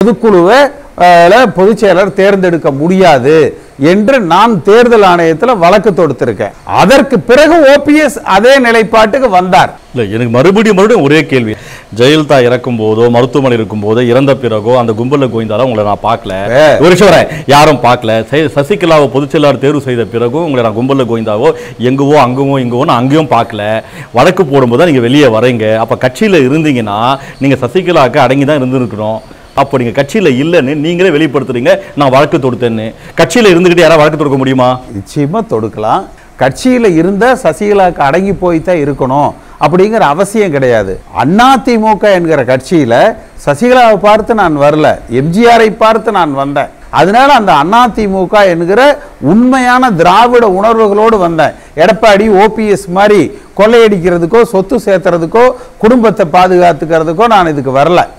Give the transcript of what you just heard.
பொதுக்குழுவை அஹ், பொதுச் செயலர் தேர்ந்தெடுக்க முடியாது என்று நான் தேர்தல் ஆணையத்தில் வழக்கு தொடுத்திருக்கேன் அதற்கு பிறகு ஓபிஎஸ் அதே நிலைப்பாட்டுக்கு வந்தார் இல்ல எனக்கு மறுபடியும் மறுபடியும் ஒரே கேள்வி ஜெயலலிதா இறக்கும் போதோ மருத்துவமனை இருக்கும் போதோ இறந்த பிறகோ அந்த கும்பல கோவிந்தாலும் உங்களை நான் பார்க்கல ஏ. ஒரு நிமிஷம் வரேன். யாரும் பார்க்கல ச- சசிகலாவை பொதுச்செயலாளர் தேர்வு செய்த பிறகும் உங்களை நான் கும்பல கோவிந்தாவோ எங்குவோ அங்குவோ இங்குவோ நான் அங்கேயும் பார்க்கல வழக்கு போடும்போது தான் நீங்க வெளியே வரீங்க அப்ப கட்சியில இருந்தீங்கன்னா நீங்க சசிகலாவுக்கு அடங்கி தான் இருந்திருக்கணும் அப்போ நீங்க கட்சியில இல்லைன்னு நீங்களே வெளிப்படுத்துறீங்க நான் வழக்கு தொடுத்தேன்னு கட்சியில இருந்துகிட்டு யாராவது வழக்கு தொடுக்க முடியுமா நிச்சயமா தொடுக்கலாம் கட்சியில இருந்த சசிகலாக்கு அடங்கி போய் தான் இருக்கணும் அப்படிங்கிற அவசியம் கிடையாது அதிமுக என்கிற கட்சியில சசிகலாவை பார்த்து நான் வரல எம்ஜிஆரை பார்த்து நான் வந்தேன் அதனால அந்த அதிமுக என்கிற உண்மையான திராவிட உணர்வுகளோடு வந்தேன் எடப்பாடி ஓபிஎஸ் மாதிரி கொள்ளையடிக்கிறதுக்கோ சொத்து சேர்த்துறதுக்கோ குடும்பத்தை பாதுகாத்துக்கிறதுக்கோ நான் இதுக்கு வரல